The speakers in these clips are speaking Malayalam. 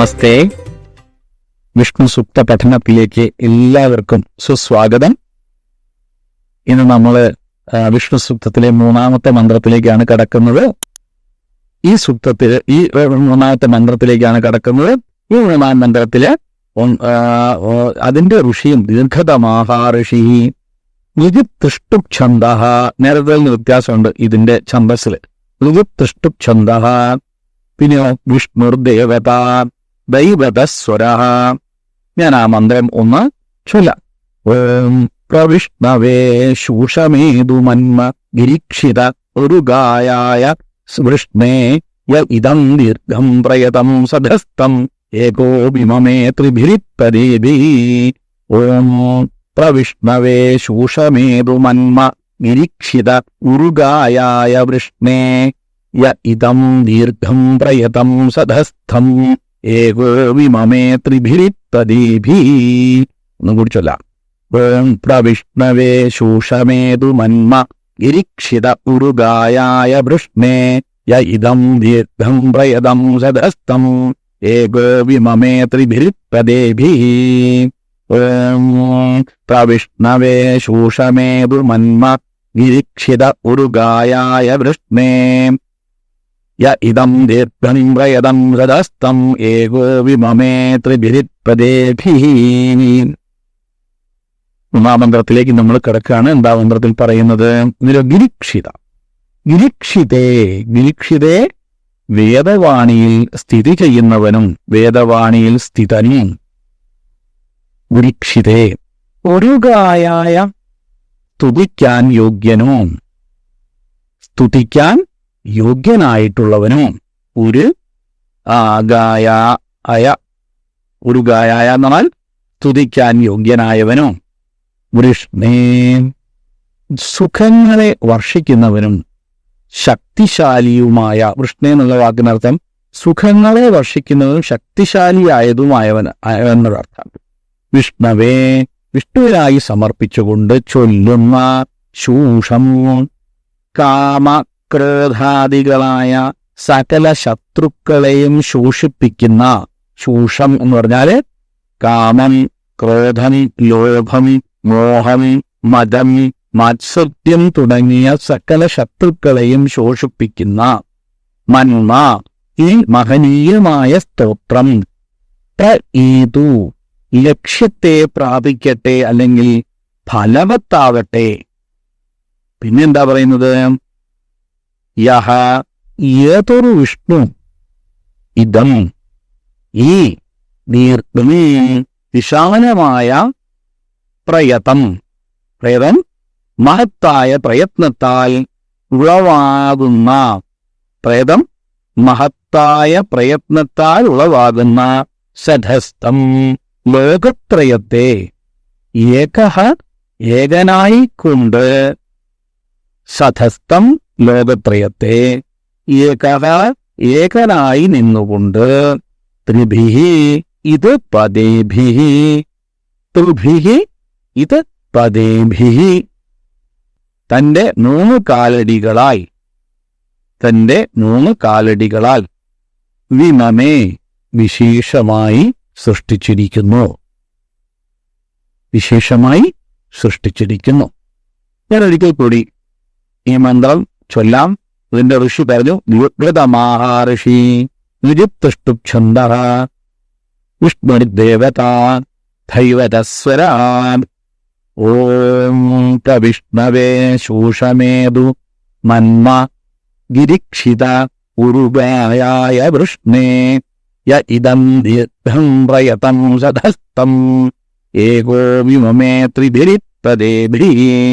നമസ്തേ വിഷ്ണു സുപ്ത പഠനത്തിലേക്ക് എല്ലാവർക്കും സുസ്വാഗതം ഇന്ന് നമ്മൾ വിഷ്ണു സുക്തത്തിലെ മൂന്നാമത്തെ മന്ത്രത്തിലേക്കാണ് കടക്കുന്നത് ഈ സുക്തത്തിൽ ഈ മൂന്നാമത്തെ മന്ത്രത്തിലേക്കാണ് കടക്കുന്നത് ഈ മൂന്നാം മന്ത്രത്തില് ഒന്ന്, ആ, ഓ, അതിന്റെ ഋഷിയും ദീർഘതമാഹ ഋഷി ഋതുഷ്ടുഛന്ദ നേരത്തെ നിന്ന് വ്യത്യാസമുണ്ട് ഇതിന്റെ ഛന്ദസ്സിൽ ഋതുഷ്ടുഛന്ദ പിന്നെ വിഷ്ണുർദേവത ദൈവതസ്വര ഞാൻ ആ മന്ത്രം ഒന്ന് ചൊല്ലാം ഓം പ്രവിഷ്ണവേ ശൂഷമേതുമന്മ ഗിരീക്ഷിത ഒരു ഗായായ വൃഷ്ണേ യ ഇതം ദീർഘം പ്രയതം സദസ്തം ഏകോ വിമമേ ത്രിഭിരിപ്പദേവി ഓം പ്രവിഷ്ണവേ ശൂഷമേതുമന്മ നിരീക്ഷിത ഉരുഗായായ വൃഷ്ണേ യ ഇതം ദീർഘം പ്രയതം സദസ്ഥം ഏകോ വിമമേ ത്രിഭിരിത്തദീഭി ഒന്നും കൂടി ചൊല്ലാം ഓം പ്രവിഷ്ണവേ ശൂഷമേതു മന്മ ഗിരിക്ഷിത ഉരുഗായായ വൃഷ്ണേ യ ഇതം ദീർഘം പ്രയതം സദസ്ഥം ഏകോ വിമമേ ത്രിഭിരിപ്പദേഭി ഓം പ്രവിഷ്ണവേ ശൂഷമേതു മന്മ ഗിരിക്ഷിത ഉരുഗായായ വൃഷ്ണേ യ ഇതം ദീർഘം പ്രയതം സദസ്തം ഏകോ വിമമേ ത്രിഭിരിപ്പദേഭി ഒന്നാം മന്ത്രത്തിലേക്ക് നമ്മൾ കിടക്കുകയാണ് എന്താ മന്ത്രത്തിൽ പറയുന്നത് ഇതിലോ ഗിരിക്ഷിത ഗിരിക്ഷിതേ ഗിരിക്ഷിതേ വേദവാണിയിൽ സ്ഥിതി ചെയ്യുന്നവനും വേദവാണിയിൽ സ്ഥിതനും ഗിരിക്ഷിതേ ഒരു ഗായായ സ്തുതിക്കാൻ യോഗ്യനും സ്തുതിക്കാൻ യോഗ്യനായിട്ടുള്ളവനും ഒരു ആഗായ അയ ഒരു ഗായായ എന്ന് പറഞ്ഞാൽ സ്തുതിക്കാൻ യോഗ്യനായവനും വൃഷ്ണേ സുഖങ്ങളെ വർഷിക്കുന്നവനും ശക്തിശാലിയുമായ വൃഷ്ണ എന്നുള്ള വാക്കിനർത്ഥം സുഖങ്ങളെ വർഷിക്കുന്നവനും ശക്തിശാലിയായതുമായവൻ എന്നൊരർത്ഥം വിഷ്ണവേ വിഷ്ണുവിനായി സമർപ്പിച്ചുകൊണ്ട് ചൊല്ലുന്ന ശൂഷം കാമക്രോധാദികളായ സകല ശത്രുക്കളെയും ശോഷിപ്പിക്കുന്ന ശൂഷം എന്ന് പറഞ്ഞാല് കാമം ക്രോധം ലോഭം മോഹം മതം മാത്സര്യം തുടങ്ങിയ സകല ശത്രുക്കളെയും ശോഷിപ്പിക്കുന്ന മന്മ ഈ മഹനീയമായ സ്തോത്രം ഈതു ലക്ഷ്യത്തെ പ്രാപിക്കട്ടെ അല്ലെങ്കിൽ ഫലവത്താവട്ടെ പിന്നെന്താ പറയുന്നത് യഹ ഏതൊരു വിഷ്ണു ഇതം ഈ ദീർഘമേ വിശാലമായ പ്രയതം പ്രയതം മഹത്തായ പ്രയത്നത്താൽ ഉളവാകുന്ന പ്രയതം മഹത്തായ പ്രയത്നത്താൽ ഉളവാകുന്ന സധസ്ഥം ലോകത്രയത്തെ ഏകഹ ഏകനായിക്കൊണ്ട് സധസ്ഥം ലോകത്രയത്തെ ഏകഹ ഏകനായി നിന്നുകൊണ്ട് ത്രിഭിഹി ഇത് പദേഭിഹി ത്രിഭിഹി ഇത് പദേഭിഹി തന്റെ മൂന്ന് കാലടികളായി തന്റെ മൂന്ന് കാലടികളാൽ വിമമേ വിശേഷമായി സൃഷ്ടിച്ചിരിക്കുന്നു വിശേഷമായി സൃഷ്ടിച്ചിരിക്കുന്നു ഞാൻ ഒരിക്കൽ കൂടി ഈ മന്ത്രം ചൊല്ലാം ഇതിന്റെ ഋഷി പറഞ്ഞു ഋഷി നിരുപ്തുഷ്ടുഛന്ദ വിഷ്ണുദേവത ദൈവതസ്വരാൻ ഓം പ്രവിഷ്ണവേ ശൂഷമേതു മന്മ ഗിരിക്ഷിത ഉരുവായ വൃഷ്ണേ യ ഇതം ദീർഘം പ്രയതം സദസ്തം ഏകോ വിമമേ ത്രിഭിരിപ്പദേഭി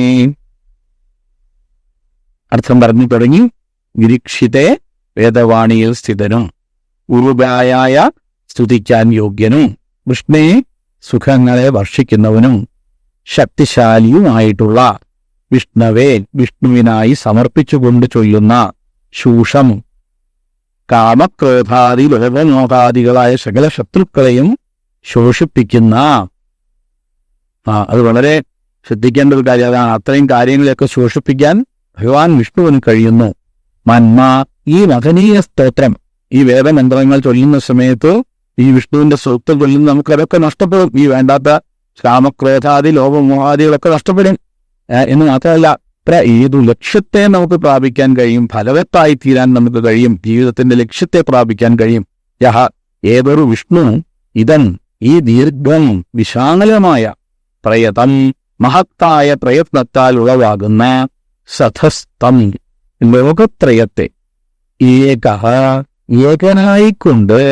അർത്ഥം പറഞ്ഞു തുടങ്ങി ഗിരിക്ഷിതെ വേദവാണിയിൽ സ്ഥിതനും ഉറുബായായ സ്തുതിക്കാൻ യോഗ്യനും വിഷ്ണയെ സുഖങ്ങളെ വർഷിക്കുന്നവനും ശക്തിശാലിയുമായിട്ടുള്ള വിഷ്ണവേ വിഷ്ണുവിനായി സമർപ്പിച്ചുകൊണ്ട് ചൊല്ലുന്ന ശൂഷം കാമക്രോധാദി ലോകനോകാദികളായ സകല ശത്രുക്കളെയും ശോഷിപ്പിക്കുന്ന ആ അത് വളരെ ശ്രദ്ധിക്കേണ്ട ഒരു കാര്യം അതാണ് അത്രയും കാര്യങ്ങളെയൊക്കെ ശോഷിപ്പിക്കാൻ ഭഗവാൻ വിഷ്ണുവിന് കഴിയുന്നു മന്മ ഈ മഹനീയ സ്തോത്രം ഈ വേദമന്ത്രങ്ങൾ ചൊല്ലുന്ന സമയത്ത് ഈ വിഷ്ണുവിന്റെ സ്വത്തുകളിൽ നിന്ന് നമുക്ക് അതൊക്കെ നഷ്ടപ്പെടും ഈ വേണ്ടാത്ത കാമക്രോധാദി ലോപമോഹാദികളൊക്കെ നഷ്ടപ്പെടും ഏ, എന്ന് മാത്രമല്ല ഇത്ര ഏതു ലക്ഷ്യത്തെ നമുക്ക് പ്രാപിക്കാൻ കഴിയും ഫലവത്തായി തീരാൻ നമുക്ക് കഴിയും ജീവിതത്തിന്റെ ലക്ഷ്യത്തെ പ്രാപിക്കാൻ കഴിയും യഹ ഏതൊരു വിഷ്ണു ഇതൻ ഈ ദീർഘം വിശാലമായ പ്രയതം മഹത്തായ പ്രയത്നത്താൽ ഉളവാകുന്ന സഥസ്തം ലോകത്രയത്തെ ഏക ഏകനായിക്കൊണ്ട്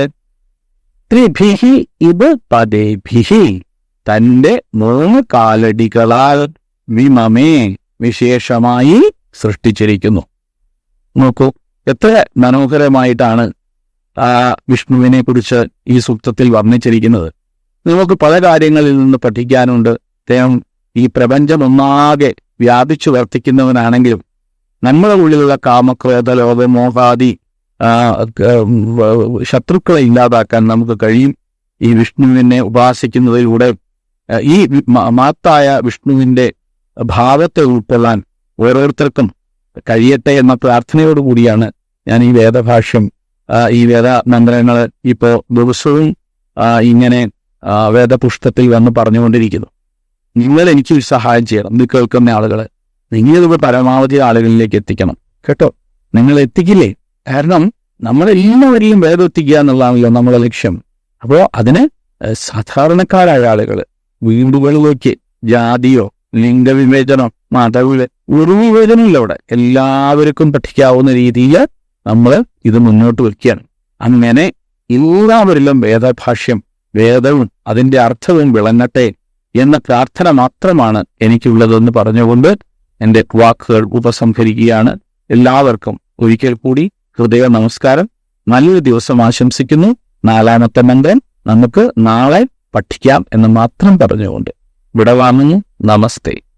ത്രിഭിഹി ഇത് പദേഭിഹി തന്റെ മൂന്ന് കാലടികളാൽ വിമമേ വിശേഷമായി സൃഷ്ടിച്ചിരിക്കുന്നു നോക്കൂ എത്ര മനോഹരമായിട്ടാണ് ആ വിഷ്ണുവിനെ കുറിച്ച് ഈ സൂക്തത്തിൽ വർണ്ണിച്ചിരിക്കുന്നത് നമുക്ക് പല കാര്യങ്ങളിൽ നിന്ന് പഠിക്കാനുണ്ട് അദ്ദേഹം ഈ പ്രപഞ്ചം ഒന്നാകെ വ്യാപിച്ചു വർത്തിക്കുന്നവനാണെങ്കിലും നമ്മുടെ ഉള്ളിലുള്ള കാമക്രോധ ലോകമോഹാദി ആ, ക- വ- ശത്രുക്കളെ ഇല്ലാതാക്കാൻ നമുക്ക് കഴിയും ഈ വിഷ്ണുവിനെ ഉപാസിക്കുന്നതിലൂടെ ആ, ഈ വി- മ- മഹത്തായ വിഷ്ണുവിന്റെ ഭാവത്തെ ഉൾക്കൊള്ളാൻ ഓരോരുത്തർക്കും കഴിയട്ടെ എന്ന പ്രാർത്ഥനയോടുകൂടിയാണ് ഞാൻ ഈ വേദഭാഷ്യം ആ, ഈ വേദ മന്ത്രങ്ങൾ ഇപ്പോൾ ദിവസവും ആ, ഇങ്ങനെ ആ, വേദപുസ്തകത്തിൽ വന്ന് പറഞ്ഞുകൊണ്ടിരിക്കുന്നു നിങ്ങൾ എനിക്ക് ഒരു സഹായം ചെയ്യണം ഇത് കേൾക്കുന്ന ആളുകൾ നിങ്ങളിത് പരമാവധി ആളുകളിലേക്ക് എത്തിക്കണം കേട്ടോ നിങ്ങൾ എത്തിക്കില്ലേ കാരണം നമ്മളെല്ലാവരെയും വേദം എത്തിക്കുക എന്നുള്ളതാണല്ലോ നമ്മുടെ ലക്ഷ്യം അപ്പോൾ അതിന് ഏഹ്, സാധാരണക്കാരായ ആളുകൾ വീടുകളിലേക്ക് ജാതിയോ ലിംഗവിവേചനോ മതവിവേ ഒരു വിവേചനമില്ല അവിടെ എല്ലാവർക്കും പഠിക്കാവുന്ന രീതിയിൽ നമ്മൾ ഇത് മുന്നോട്ട് വെക്കുകയാണ് അങ്ങനെ എല്ലാവരിലും വേദഭാഷ്യം വേദവും അതിന്റെ അർത്ഥവും വിളങ്ങട്ടെ എന്ന പ്രാർത്ഥന മാത്രമാണ് എനിക്കുള്ളതെന്ന് പറഞ്ഞുകൊണ്ട് എൻ്റെ വാക്കുകൾ ഉപസംഹരിക്കുകയാണ് എല്ലാവർക്കും ഒരിക്കൽ കൂടി ഹൃദയ നമസ്കാരം നല്ലൊരു ദിവസം ആശംസിക്കുന്നു നാലാമത്തെ മന്ത്രൻ നമുക്ക് നാളെ പഠിക്കാം എന്ന് മാത്രം പറഞ്ഞുകൊണ്ട് വിടവാങ്ങുന്നു നമസ്തേ